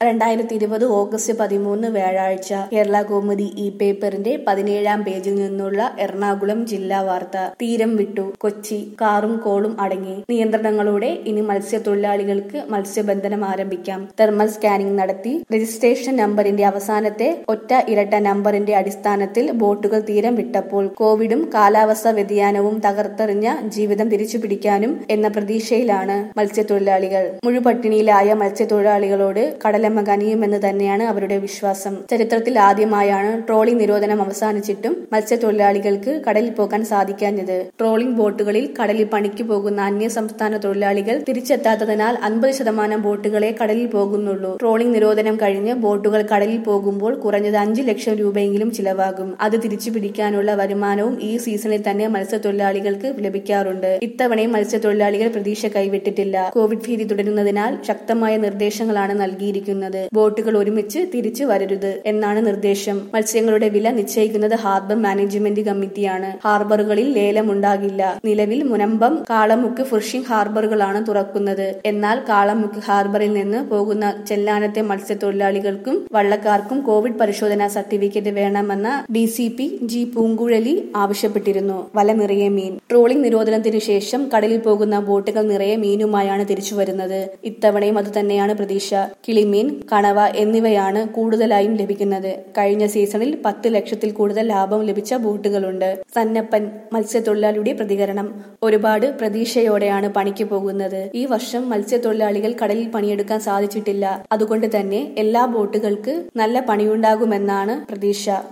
രണ്ടായിരത്തി ഇരുപത് ഓഗസ്റ്റ് പതിമൂന്ന് വ്യാഴാഴ്ച കേരള കൗമുദി ഇ പേപ്പറിന്റെ പതിനേഴാം പേജിൽ നിന്നുള്ള എറണാകുളം ജില്ലാ വാർത്ത തീരം വിട്ടു കൊച്ചി കാറും കോളും അടങ്ങി നിയന്ത്രണങ്ങളോടെ ഇനി മത്സ്യത്തൊഴിലാളികൾക്ക് മത്സ്യബന്ധനം ആരംഭിക്കാം തെർമൽ സ്കാനിംഗ് നടത്തി രജിസ്ട്രേഷൻ നമ്പറിന്റെ അവസാനത്തെ ഒറ്റ ഇരട്ട നമ്പറിന്റെ അടിസ്ഥാനത്തിൽ ബോട്ടുകൾ തീരം വിട്ടപ്പോൾ കോവിഡും കാലാവസ്ഥാ വ്യതിയാനവും തകർത്തെറിഞ്ഞ ജീവിതം തിരിച്ചുപിടിക്കാനും എന്ന പ്രതീക്ഷയിലാണ് മത്സ്യത്തൊഴിലാളികൾ മുഴുപട്ടിണിയിലായ മത്സ്യത്തൊഴിലാളികളോട് കടലമ്മ കനിയുമെന്ന് തന്നെയാണ് അവരുടെ വിശ്വാസം ചരിത്രത്തിൽ ആദ്യമായാണ് ട്രോളിംഗ് നിരോധനം അവസാനിച്ചിട്ടും മത്സ്യത്തൊഴിലാളികൾക്ക് കടലിൽ പോകാൻ സാധിക്കാഞ്ഞത് ട്രോളിംഗ് ബോട്ടുകളിൽ കടലിൽ പണിക്ക് പോകുന്ന അന്യ സംസ്ഥാന തൊഴിലാളികൾ തിരിച്ചെത്താത്തതിനാൽ അൻപത് ശതമാനം ബോട്ടുകളെ കടലിൽ പോകുന്നുള്ളൂ ട്രോളിംഗ് നിരോധനം കഴിഞ്ഞ് ബോട്ടുകൾ കടലിൽ പോകുമ്പോൾ കുറഞ്ഞത് അഞ്ച് ലക്ഷം രൂപയെങ്കിലും ചിലവാകും അത് തിരിച്ചു പിടിക്കാനുള്ള വരുമാനവും ഈ സീസണിൽ തന്നെ മത്സ്യത്തൊഴിലാളികൾക്ക് ലഭിക്കാറുണ്ട് ഇത്തവണയും മത്സ്യത്തൊഴിലാളികൾ പ്രതീക്ഷ കൈവിട്ടിട്ടില്ല കോവിഡ് ഭീതി തുടരുന്നതിനാൽ ശക്തമായ നിർദ്ദേശങ്ങളാണ് നൽകിയിരിക്കുന്നത് ബോട്ടുകൾ ഒരുമിച്ച് തിരിച്ചു വരരുത് എന്നാണ് നിർദ്ദേശം മത്സ്യങ്ങളുടെ വില നിശ്ചയിക്കുന്നത് ഹാർബർ മാനേജ്മെന്റ് കമ്മിറ്റിയാണ് ഹാർബറുകളിൽ ലേലം ഉണ്ടാകില്ല നിലവിൽ മുനമ്പം കാളമുക്ക് ഫിഷിംഗ് ഹാർബറുകളാണ് തുറക്കുന്നത് എന്നാൽ കാളമുക്ക് ഹാർബറിൽ നിന്ന് പോകുന്ന ചെല്ലാനത്തെ മത്സ്യത്തൊഴിലാളികൾക്കും വള്ളക്കാർക്കും കോവിഡ് പരിശോധനാ സർട്ടിഫിക്കറ്റ് വേണമെന്ന D C P G Poonguzhali ആവശ്യപ്പെട്ടിരുന്നു വല നിറയെ മീൻ ട്രോളിംഗ് നിരോധനത്തിന് ശേഷം കടലിൽ പോകുന്ന ബോട്ടുകൾ നിറയെ മീനുമായാണ് തിരിച്ചു വരുന്നത് ഇത്തവണയും അതുതന്നെയാണ് പ്രതീക്ഷ കിളിമീൻ കണവ എന്നിവയാണ് കൂടുതലായും ലഭിക്കുന്നത് കഴിഞ്ഞ സീസണിൽ പത്ത് ലക്ഷത്തിൽ കൂടുതൽ ലാഭം ലഭിച്ച ബോട്ടുകളുണ്ട് സന്നപ്പൻ മത്സ്യത്തൊഴിലാളിയുടെ പ്രതികരണം ഒരുപാട് പ്രതീക്ഷയോടെയാണ് പണിക്ക് പോകുന്നത് ഈ വർഷം മത്സ്യത്തൊഴിലാളികൾ കടലിൽ പണിയെടുക്കാൻ സാധിച്ചിട്ടില്ല അതുകൊണ്ട് തന്നെ എല്ലാ ബോട്ടുകൾക്ക് നല്ല പണിയുണ്ടാകുമെന്നാണ് പ്രതീക്ഷ